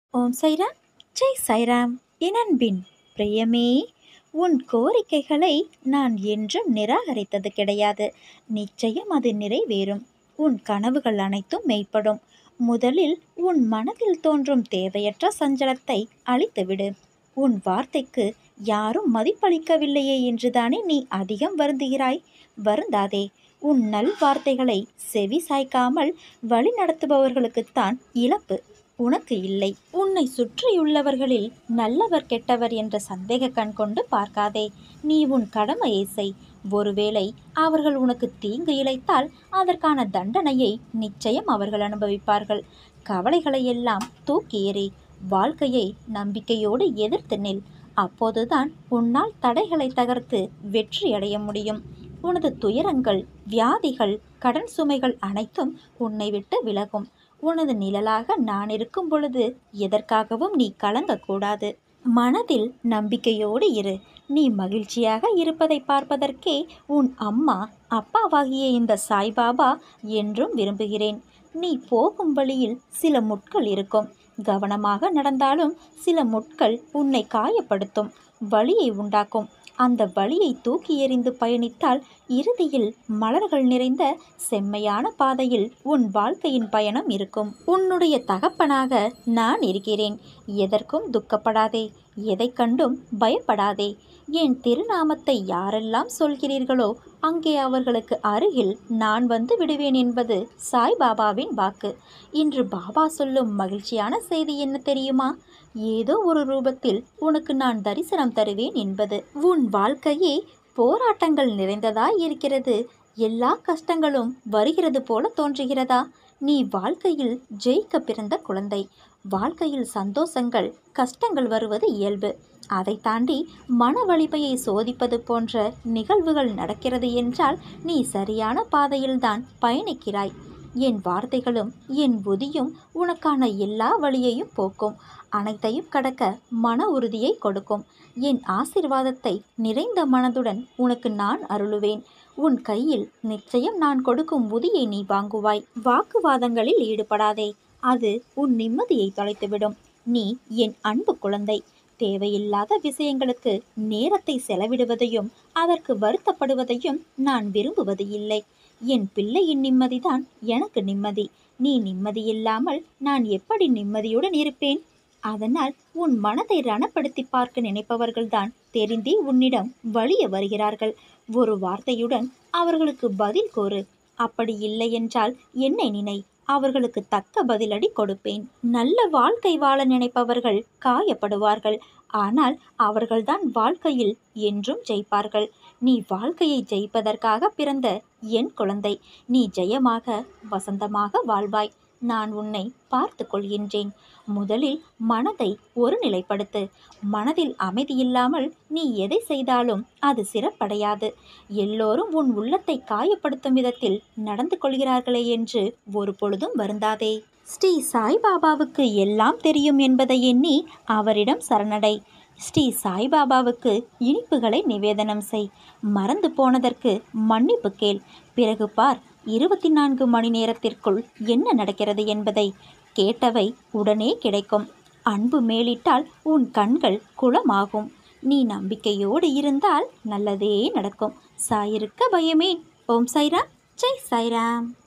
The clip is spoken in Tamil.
ஓம் சைராம் ஜெய் சைராம் என் அன்பின் பிரியமே உன் கோரிக்கைகளை நான் என்றும் நிராகரித்தது கிடையாது நிச்சயம் அது நிறைவேறும் உன் கனவுகள் அனைத்தும் மெய்ப்படும் முதலில் உன் மனதில் தோன்றும் தேவையற்ற சஞ்சலத்தை அழித்துவிடு உன் வார்த்தைக்கு யாரும் மதிப்பளிக்கவில்லையே என்றுதானே நீ அதிகம் வருந்துகிறாய் வருந்தாதே உன் நல் வார்த்தைகளை செவி சாய்க்காமல் வழி நடத்துபவர்களுக்குத்தான் இழப்பு உனக்கு இல்லை உன்னை சுற்றியுள்ளவர்களில் நல்லவர் கெட்டவர் என்ற சந்தேக கண் கொண்டு பார்க்காதே நீ உன் கடமையை செய் ஒருவேளை அவர்கள் உனக்கு தீங்கு இழைத்தால் அதற்கான தண்டனையை நிச்சயம் அவர்கள் அனுபவிப்பார்கள் கவலைகளை எல்லாம் தூக்கி எறி வாழ்க்கையை நம்பிக்கையோடு எதிர்த்து நில் அப்போதுதான் உன்னால் தடைகளை தகர்த்து வெற்றி அடைய முடியும் உனது துயரங்கள் வியாதிகள் கடன் சுமைகள் அனைத்தும் உன்னை விட்டு விலகும் உனது நிழலாக நான் இருக்கும் பொழுது எதற்காகவும் நீ கலங்கக்கூடாது மனதில் நம்பிக்கையோடு இரு நீ மகிழ்ச்சியாக இருப்பதை பார்ப்பதற்கே உன் அம்மா அப்பாவாகிய இந்த சாய்பாபா என்றும் விரும்புகிறேன் நீ போகும் வழியில் சில முட்கள் இருக்கும் கவனமாக நடந்தாலும் சில முட்கள் உன்னை காயப்படுத்தும் வலியை உண்டாக்கும் அந்த வலியை தூக்கி எறிந்து பயணித்தால் இறுதியில் மலர்கள் நிறைந்த செம்மையான பாதையில் உன் வாழ்க்கையின் பயணம் இருக்கும் உன்னுடைய தகப்பனாக நான் இருக்கிறேன் எதற்கும் துக்கப்படாதே எதை கண்டும் பயப்படாதே என் திருநாமத்தை யாரெல்லாம் சொல்கிறீர்களோ அங்கே அவர்களுக்கு அருகில் நான் வந்து விடுவேன் என்பது சாய்பாபாவின் வாக்கு இன்று பாபா சொல்லும் மகிழ்ச்சியான செய்தி என்ன தெரியுமா ஏதோ ஒரு ரூபத்தில் உனக்கு நான் தரிசனம் தருவேன் என்பது உன் வாழ்க்கையே போராட்டங்கள் நிறைந்ததாய் இருக்கிறது எல்லா கஷ்டங்களும் வருகிறது போல தோன்றுகிறதா நீ வாழ்க்கையில் ஜெயிக்க பிறந்த குழந்தை வாழ்க்கையில் சந்தோஷங்கள் கஷ்டங்கள் வருவது இயல்பு அதை தாண்டி மன வலிமையை சோதிப்பது போன்ற நிகழ்வுகள் நடக்கிறது என்றால் நீ சரியான பாதையில்தான் பயணிக்கிறாய் என் வார்த்தைகளும் என் புதியும் உனக்கான எல்லா வழியையும் போக்கும் அனைத்தையும் கடக்க மன உறுதியை கொடுக்கும் என் ஆசிர்வாதத்தை நிறைந்த மனதுடன் உனக்கு நான் அருளுவேன் உன் கையில் நிச்சயம் நான் கொடுக்கும் உதியை நீ வாங்குவாய் வாக்குவாதங்களில் ஈடுபடாதே அது உன் நிம்மதியை தொலைத்துவிடும் நீ என் அன்பு குழந்தை தேவையில்லாத விஷயங்களுக்கு நேரத்தை செலவிடுவதையும் அதற்கு வருத்தப்படுவதையும் நான் விரும்புவது இல்லை என் பிள்ளையின் நிம்மதிதான் எனக்கு நிம்மதி நீ நிம்மதியில்லாமல் நான் எப்படி நிம்மதியுடன் இருப்பேன் அதனால் உன் மனதை ரணப்படுத்தி பார்க்க நினைப்பவர்கள்தான் தெரிந்தே உன்னிடம் வலிய வருகிறார்கள் ஒரு வார்த்தையுடன் அவர்களுக்கு பதில் கோரு அப்படி இல்லை என்றால் என்னை நினை அவர்களுக்கு தக்க பதிலடி கொடுப்பேன் நல்ல வாழ்க்கை வாழ நினைப்பவர்கள் காயப்படுவார்கள் ஆனால் அவர்கள்தான் வாழ்க்கையில் என்றும் ஜெயிப்பார்கள் நீ வாழ்க்கையை ஜெயிப்பதற்காக பிறந்த என் குழந்தை நீ ஜெயமாக வசந்தமாக வாழ்வாய் நான் உன்னை பார்த்து கொள்கின்றேன் முதலில் மனதை ஒருநிலைப்படுத்து மனதில் அமைதியில்லாமல் நீ எதை செய்தாலும் அது சிறப்படையாது எல்லோரும் உன் உள்ளத்தை காயப்படுத்தும் விதத்தில் நடந்து கொள்கிறார்களே என்று ஒரு பொழுதும் வருந்தாதே ஸ்ரீ சாய்பாபாவுக்கு எல்லாம் தெரியும் என்பதை எண்ணி அவரிடம் சரணடை ஸ்ரீ சாய்பாபாவுக்கு இனிப்புகளை நிவேதனம் செய் மறந்து போனதற்கு மன்னிப்பு கேள் பிறகு பார் இருபத்தி நான்கு மணி நேரத்திற்குள் என்ன நடக்கிறது என்பதை கேட்டவை உடனே கிடைக்கும் அன்பு மேலிட்டால் உன் கண்கள் குளமாகும் நீ நம்பிக்கையோடு இருந்தால் நல்லதே நடக்கும் சாயிருக்க பயமேன் ஓம் சைராம் ஜெய் சாய்ராம்